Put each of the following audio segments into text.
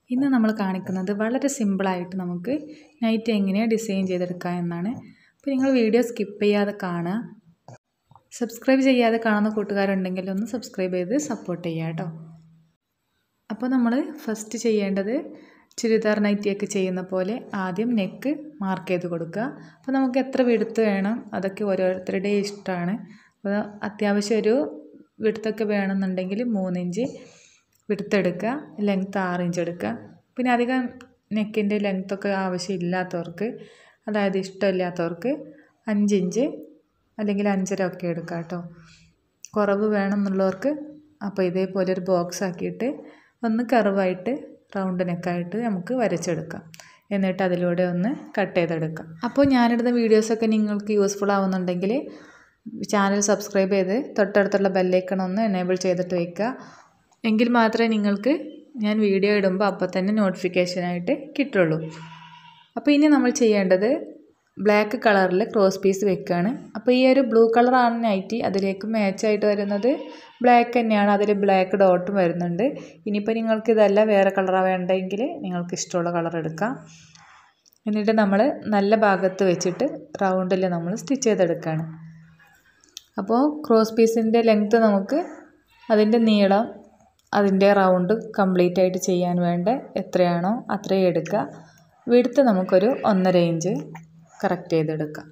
ഇന്ന് നമ്മൾ കാണിക്കുന്നത് വളരെ സിമ്പിളായിട്ട് നമുക്ക് നൈറ്റ് എങ്ങനെ ഡിസൈൻ ചെയ്തെടുക്കാം എന്നാണ് അപ്പോൾ നിങ്ങൾ വീഡിയോ സ്കിപ്പ് ചെയ്യാതെ കാണുക സബ്സ്ക്രൈബ് ചെയ്യാതെ കാണുന്ന കൂട്ടുകാരുണ്ടെങ്കിൽ ഒന്ന് സബ്സ്ക്രൈബ് ചെയ്ത് സപ്പോർട്ട് ചെയ്യുക കേട്ടോ അപ്പോൾ നമ്മൾ ഫസ്റ്റ് ചെയ്യേണ്ടത് ചുരിദാർ നൈറ്റിയൊക്കെ ചെയ്യുന്ന പോലെ ആദ്യം നെക്ക് മാർക്ക് ചെയ്ത് കൊടുക്കുക അപ്പോൾ നമുക്ക് എത്ര വിടുത്ത് വേണം അതൊക്കെ ഓരോരുത്തരുടെ ഇഷ്ടമാണ് അപ്പോൾ അത്യാവശ്യം ഒരു വിടുത്തൊക്കെ വേണമെന്നുണ്ടെങ്കിൽ മൂന്നിഞ്ച് വിടുത്തെടുക്കുക ലെങ്ത്ത് ആറ് ഇഞ്ച് എടുക്കുക പിന്നെ അധികം നെക്കിൻ്റെ ലെങ്ത്തൊക്കെ ആവശ്യമില്ലാത്തവർക്ക് അതായത് ഇഷ്ടമില്ലാത്തവർക്ക് അഞ്ചിഞ്ച് അല്ലെങ്കിൽ അഞ്ചര ഒക്കെ എടുക്കുക കേട്ടോ കുറവ് വേണമെന്നുള്ളവർക്ക് അപ്പോൾ ഇതേപോലെ ഒരു ബോക്സ് ആക്കിയിട്ട് ഒന്ന് കർവായിട്ട് റൗണ്ട് നെക്കായിട്ട് നമുക്ക് വരച്ചെടുക്കാം എന്നിട്ട് അതിലൂടെ ഒന്ന് കട്ട് ചെയ്തെടുക്കാം അപ്പോൾ ഞാനിടുന്ന വീഡിയോസൊക്കെ നിങ്ങൾക്ക് യൂസ്ഫുൾ ആവുന്നുണ്ടെങ്കിൽ ചാനൽ സബ്സ്ക്രൈബ് ചെയ്ത് തൊട്ടടുത്തുള്ള ബെല്ലൈക്കൺ ഒന്ന് എനേബിൾ ചെയ്തിട്ട് വയ്ക്കുക എങ്കിൽ മാത്രമേ നിങ്ങൾക്ക് ഞാൻ വീഡിയോ ഇടുമ്പോൾ അപ്പോൾ തന്നെ നോട്ടിഫിക്കേഷനായിട്ട് കിട്ടുള്ളൂ അപ്പോൾ ഇനി നമ്മൾ ചെയ്യേണ്ടത് ബ്ലാക്ക് കളറിൽ ക്രോസ് പീസ് വെക്കുകയാണ് അപ്പോൾ ഈ ഒരു ബ്ലൂ കളറാണ് നൈറ്റി അതിലേക്ക് മാച്ചായിട്ട് വരുന്നത് ബ്ലാക്ക് തന്നെയാണ് അതിൽ ബ്ലാക്ക് ഡോട്ടും വരുന്നുണ്ട് ഇനിയിപ്പോൾ നിങ്ങൾക്ക് ഇതല്ല വേറെ കളറാണ് വേണ്ടെങ്കിൽ നിങ്ങൾക്ക് ഇഷ്ടമുള്ള കളർ എടുക്കാം എന്നിട്ട് നമ്മൾ നല്ല ഭാഗത്ത് വെച്ചിട്ട് റൗണ്ടിൽ നമ്മൾ സ്റ്റിച്ച് ചെയ്തെടുക്കുകയാണ് അപ്പോൾ ക്രോസ് പീസിൻ്റെ ലെങ്ത്ത് നമുക്ക് അതിൻ്റെ നീളം അതിൻ്റെ റൗണ്ട് കംപ്ലീറ്റ് ആയിട്ട് ചെയ്യാൻ വേണ്ട എത്രയാണോ അത്രയും എടുക്കുക വിടുത്ത് നമുക്കൊരു ഒന്നര ഇഞ്ച് കറക്റ്റ് ചെയ്തെടുക്കാം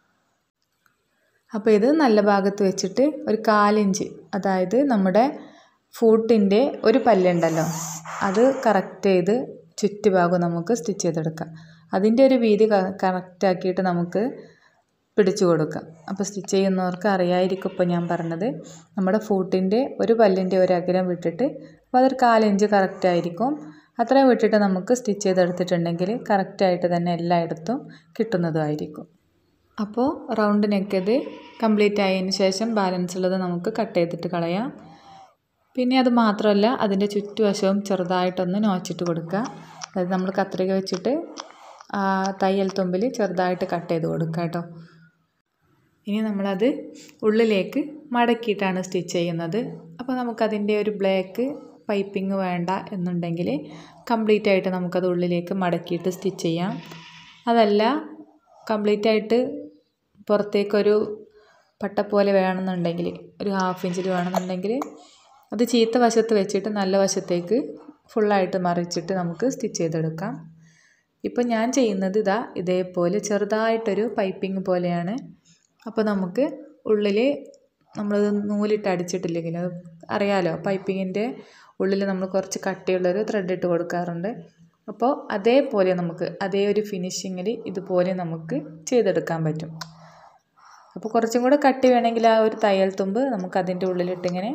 അപ്പോൾ ഇത് നല്ല ഭാഗത്ത് വെച്ചിട്ട് ഒരു കാലിഞ്ച് അതായത് നമ്മുടെ ഫൂട്ടിൻ്റെ ഒരു പല്ലുണ്ടല്ലോ അത് കറക്റ്റ് ചെയ്ത് ചുറ്റുഭാഗം നമുക്ക് സ്റ്റിച്ച് ചെയ്തെടുക്കാം അതിൻ്റെ ഒരു വീതി കറക്റ്റ് ആക്കിയിട്ട് നമുക്ക് പിടിച്ചു കൊടുക്കാം അപ്പോൾ സ്റ്റിച്ച് ചെയ്യുന്നവർക്ക് അറിയായിരിക്കും ഇപ്പോൾ ഞാൻ പറഞ്ഞത് നമ്മുടെ ഫൂട്ടിൻ്റെ ഒരു പല്ലിൻ്റെ ഒരു അകലം വിട്ടിട്ട് അപ്പോൾ അതൊരു കാലിഞ്ച് കറക്റ്റ് ആയിരിക്കും അത്രയും വിട്ടിട്ട് നമുക്ക് സ്റ്റിച്ച് ചെയ്തെടുത്തിട്ടുണ്ടെങ്കിൽ കറക്റ്റായിട്ട് തന്നെ എല്ലായിടത്തും കിട്ടുന്നതുമായിരിക്കും അപ്പോൾ റൗണ്ട് നെക്കത് കംപ്ലീറ്റ് ആയതിന് ശേഷം ബാലൻസ് ഉള്ളത് നമുക്ക് കട്ട് ചെയ്തിട്ട് കളയാം പിന്നെ അത് മാത്രമല്ല അതിൻ്റെ ചുറ്റുവശവും ചെറുതായിട്ടൊന്ന് നോച്ചിട്ട് കൊടുക്കുക അതായത് നമ്മൾ കത്രിക വെച്ചിട്ട് തയ്യൽ തുമ്പിൽ ചെറുതായിട്ട് കട്ട് ചെയ്ത് കൊടുക്കുക കേട്ടോ ഇനി നമ്മളത് ഉള്ളിലേക്ക് മടക്കിയിട്ടാണ് സ്റ്റിച്ച് ചെയ്യുന്നത് അപ്പോൾ നമുക്കതിൻ്റെ ഒരു ബ്ലാക്ക് പൈപ്പിംഗ് വേണ്ട എന്നുണ്ടെങ്കിൽ കംപ്ലീറ്റ് ആയിട്ട് നമുക്കത് ഉള്ളിലേക്ക് മടക്കിയിട്ട് സ്റ്റിച്ച് ചെയ്യാം അതല്ല കംപ്ലീറ്റ് ആയിട്ട് പുറത്തേക്കൊരു പട്ട പോലെ വേണമെന്നുണ്ടെങ്കിൽ ഒരു ഹാഫ് ഇഞ്ചിൽ വേണമെന്നുണ്ടെങ്കിൽ അത് ചീത്ത വശത്ത് വെച്ചിട്ട് നല്ല വശത്തേക്ക് ഫുള്ളായിട്ട് മറിച്ചിട്ട് നമുക്ക് സ്റ്റിച്ച് ചെയ്തെടുക്കാം ഇപ്പോൾ ഞാൻ ചെയ്യുന്നത് ഇതാ ഇതേപോലെ ചെറുതായിട്ടൊരു പൈപ്പിംഗ് പോലെയാണ് അപ്പോൾ നമുക്ക് ഉള്ളിൽ നമ്മൾ നൂലിട്ട് അടിച്ചിട്ടില്ലെങ്കിൽ അത് അറിയാലോ പൈപ്പിങ്ങിൻ്റെ ഉള്ളിൽ നമ്മൾ കുറച്ച് കട്ടിയുള്ളൊരു ത്രെഡ് ഇട്ട് കൊടുക്കാറുണ്ട് അപ്പോൾ അതേപോലെ നമുക്ക് അതേ ഒരു ഫിനിഷിങ്ങിൽ ഇതുപോലെ നമുക്ക് ചെയ്തെടുക്കാൻ പറ്റും അപ്പോൾ കുറച്ചും കൂടെ കട്ടി വേണമെങ്കിൽ ആ ഒരു തയ്യൽ തുമ്പ് നമുക്ക് അതിൻ്റെ ഉള്ളിലിട്ടിങ്ങനെ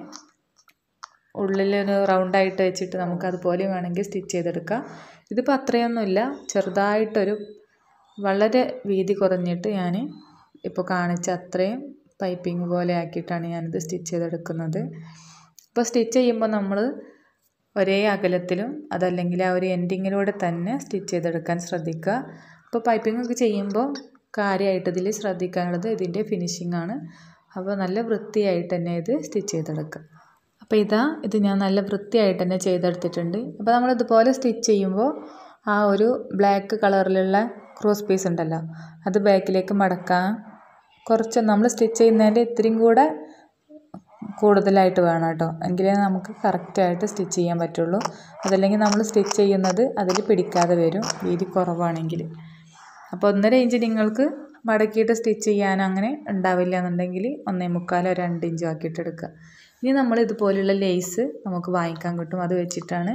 ഉള്ളിലൊരു റൗണ്ടായിട്ട് വെച്ചിട്ട് നമുക്ക് അതുപോലെ വേണമെങ്കിൽ സ്റ്റിച്ച് ചെയ്തെടുക്കാം ഇതിപ്പോൾ അത്രയൊന്നുമില്ല ചെറുതായിട്ടൊരു വളരെ വീതി കുറഞ്ഞിട്ട് ഞാൻ ഇപ്പോൾ കാണിച്ച അത്രയും പൈപ്പിംഗ് പോലെ ആക്കിയിട്ടാണ് ഞാനിത് സ്റ്റിച്ച് ചെയ്തെടുക്കുന്നത് അപ്പോൾ സ്റ്റിച്ച് ചെയ്യുമ്പോൾ നമ്മൾ ഒരേ അകലത്തിലും അതല്ലെങ്കിൽ ആ ഒരു എൻഡിങ്ങിലൂടെ തന്നെ സ്റ്റിച്ച് ചെയ്തെടുക്കാൻ ശ്രദ്ധിക്കുക അപ്പോൾ പൈപ്പിംഗ് ഒക്കെ ചെയ്യുമ്പോൾ കാര്യമായിട്ട് ഇതിൽ ശ്രദ്ധിക്കാനുള്ളത് ഇതിൻ്റെ ഫിനിഷിംഗ് ആണ് അപ്പോൾ നല്ല വൃത്തിയായിട്ട് തന്നെ ഇത് സ്റ്റിച്ച് ചെയ്തെടുക്കുക അപ്പോൾ ഇതാ ഇത് ഞാൻ നല്ല വൃത്തിയായിട്ട് തന്നെ ചെയ്തെടുത്തിട്ടുണ്ട് അപ്പോൾ നമ്മൾ ഇതുപോലെ സ്റ്റിച്ച് ചെയ്യുമ്പോൾ ആ ഒരു ബ്ലാക്ക് കളറിലുള്ള ക്രോസ് പീസ് ഉണ്ടല്ലോ അത് ബാക്കിലേക്ക് മടക്കാൻ കുറച്ച് നമ്മൾ സ്റ്റിച്ച് ചെയ്യുന്നതിൻ്റെ ഇത്രയും കൂടെ കൂടുതലായിട്ട് വേണം കേട്ടോ എങ്കിലേ നമുക്ക് കറക്റ്റായിട്ട് സ്റ്റിച്ച് ചെയ്യാൻ പറ്റുള്ളൂ അതല്ലെങ്കിൽ നമ്മൾ സ്റ്റിച്ച് ചെയ്യുന്നത് അതിൽ പിടിക്കാതെ വരും വീതി കുറവാണെങ്കിൽ അപ്പോൾ ഒന്നര ഇഞ്ച് നിങ്ങൾക്ക് മടക്കിയിട്ട് സ്റ്റിച്ച് ചെയ്യാൻ അങ്ങനെ ഉണ്ടാവില്ല എന്നുണ്ടെങ്കിൽ ഒന്നേ മുക്കാലോ രണ്ട് ഇഞ്ചോ ആക്കിയിട്ട് എടുക്കുക ഇനി നമ്മൾ ഇതുപോലുള്ള ലേസ് നമുക്ക് വാങ്ങിക്കാൻ കിട്ടും അത് വെച്ചിട്ടാണ്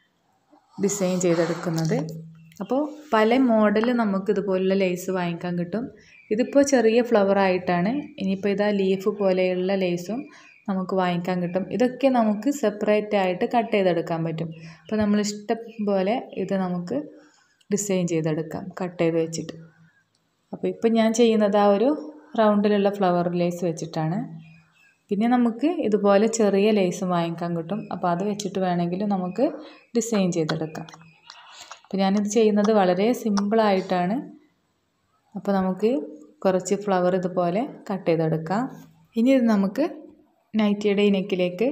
ഡിസൈൻ ചെയ്തെടുക്കുന്നത് അപ്പോൾ പല മോഡൽ നമുക്ക് ഇതുപോലുള്ള ലേസ് വാങ്ങിക്കാൻ കിട്ടും ഇതിപ്പോൾ ചെറിയ ഫ്ലവർ ആയിട്ടാണ് ഇനിയിപ്പോൾ ഇതാ ലീഫ് പോലെയുള്ള ലേസും നമുക്ക് വാങ്ങിക്കാൻ കിട്ടും ഇതൊക്കെ നമുക്ക് സെപ്പറേറ്റ് ആയിട്ട് കട്ട് ചെയ്തെടുക്കാൻ പറ്റും അപ്പോൾ നമ്മൾ ഇഷ്ടം പോലെ ഇത് നമുക്ക് ഡിസൈൻ ചെയ്തെടുക്കാം കട്ട് ചെയ്ത് വെച്ചിട്ട് അപ്പോൾ ഇപ്പം ഞാൻ ചെയ്യുന്നത് ആ ഒരു റൗണ്ടിലുള്ള ഫ്ലവർ ലേസ് വെച്ചിട്ടാണ് പിന്നെ നമുക്ക് ഇതുപോലെ ചെറിയ ലേസ് വാങ്ങിക്കാൻ കിട്ടും അപ്പോൾ അത് വെച്ചിട്ട് വേണമെങ്കിൽ നമുക്ക് ഡിസൈൻ ചെയ്തെടുക്കാം അപ്പോൾ ഞാനിത് ചെയ്യുന്നത് വളരെ സിമ്പിളായിട്ടാണ് അപ്പോൾ നമുക്ക് കുറച്ച് ഫ്ലവർ ഇതുപോലെ കട്ട് ചെയ്തെടുക്കാം ഇനി ഇത് നമുക്ക് നൈറ്റിയുടെ നെക്കിലേക്ക്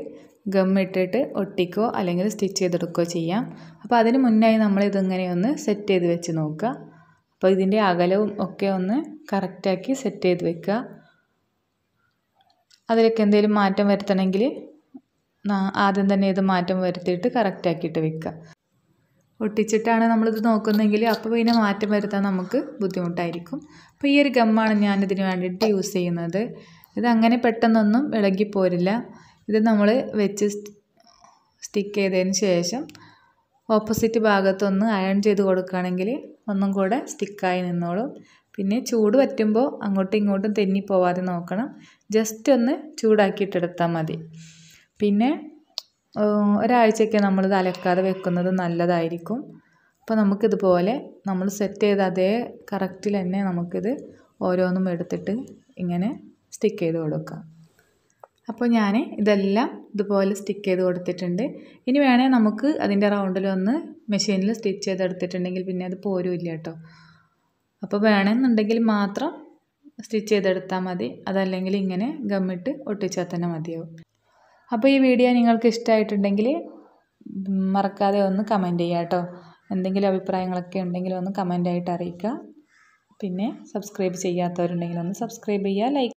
ഗം ഇട്ടിട്ട് ഒട്ടിക്കോ അല്ലെങ്കിൽ സ്റ്റിച്ച് ചെയ്തെടുക്കുകയോ ചെയ്യാം അപ്പോൾ അതിന് മുന്നായി നമ്മൾ ഇതിങ്ങനെ ഒന്ന് സെറ്റ് ചെയ്ത് വെച്ച് നോക്കുക അപ്പോൾ ഇതിൻ്റെ അകലവും ഒക്കെ ഒന്ന് കറക്റ്റാക്കി സെറ്റ് ചെയ്ത് വെക്കുക അതിലൊക്കെ എന്തെങ്കിലും മാറ്റം വരുത്തണമെങ്കിൽ ആദ്യം തന്നെ ഇത് മാറ്റം വരുത്തിയിട്ട് കറക്റ്റാക്കിയിട്ട് വെക്കുക ഒട്ടിച്ചിട്ടാണ് നമ്മളിത് നോക്കുന്നതെങ്കിൽ അപ്പോൾ പിന്നെ മാറ്റം വരുത്താൻ നമുക്ക് ബുദ്ധിമുട്ടായിരിക്കും അപ്പോൾ ഈ ഒരു ഗമ്മാണ് ഞാനിതിന് വേണ്ടിയിട്ട് യൂസ് ചെയ്യുന്നത് ഇത് അങ്ങനെ പെട്ടെന്നൊന്നും ഇളകിപ്പോരില്ല ഇത് നമ്മൾ വെച്ച് സ്റ്റിക്ക് ചെയ്തതിന് ശേഷം ഓപ്പോസിറ്റ് ഭാഗത്തൊന്ന് അയൺ ചെയ്ത് കൊടുക്കുകയാണെങ്കിൽ ഒന്നും കൂടെ സ്റ്റിക്കായി നിന്നോളും പിന്നെ ചൂട് പറ്റുമ്പോൾ അങ്ങോട്ടും ഇങ്ങോട്ടും തെന്നി പോവാതെ നോക്കണം ജസ്റ്റ് ഒന്ന് ചൂടാക്കിയിട്ടെടുത്താൽ മതി പിന്നെ ഒരാഴ്ചയ്ക്ക് നമ്മളിത് അലക്കാതെ വെക്കുന്നത് നല്ലതായിരിക്കും അപ്പോൾ നമുക്കിതുപോലെ നമ്മൾ സെറ്റ് ചെയ്ത അതേ കറക്റ്റിൽ തന്നെ നമുക്കിത് ഓരോന്നും എടുത്തിട്ട് ഇങ്ങനെ സ്റ്റിക്ക് ചെയ്ത് കൊടുക്കാം അപ്പോൾ ഞാൻ ഇതെല്ലാം ഇതുപോലെ സ്റ്റിക്ക് ചെയ്ത് കൊടുത്തിട്ടുണ്ട് ഇനി വേണേൽ നമുക്ക് അതിൻ്റെ റൗണ്ടിലൊന്ന് മെഷീനിൽ സ്റ്റിച്ച് ചെയ്തെടുത്തിട്ടുണ്ടെങ്കിൽ പിന്നെ അത് പോരുമില്ല കേട്ടോ അപ്പോൾ വേണമെന്നുണ്ടെങ്കിൽ മാത്രം സ്റ്റിച്ച് ചെയ്തെടുത്താൽ മതി അതല്ലെങ്കിൽ ഇങ്ങനെ ഗമ്മിട്ട് ഒട്ടിച്ചാൽ തന്നെ മതിയാവും അപ്പോൾ ഈ വീഡിയോ നിങ്ങൾക്ക് ഇഷ്ടമായിട്ടുണ്ടെങ്കിൽ മറക്കാതെ ഒന്ന് കമൻറ്റ് ചെയ്യുക കേട്ടോ എന്തെങ്കിലും അഭിപ്രായങ്ങളൊക്കെ ഉണ്ടെങ്കിൽ ഒന്ന് കമൻ്റായിട്ട് അറിയിക്കുക പിന്നെ സബ്സ്ക്രൈബ് ചെയ്യാത്തവരുണ്ടെങ്കിൽ ഒന്ന് സബ്സ്ക്രൈബ് ചെയ്യുക ലൈക്ക്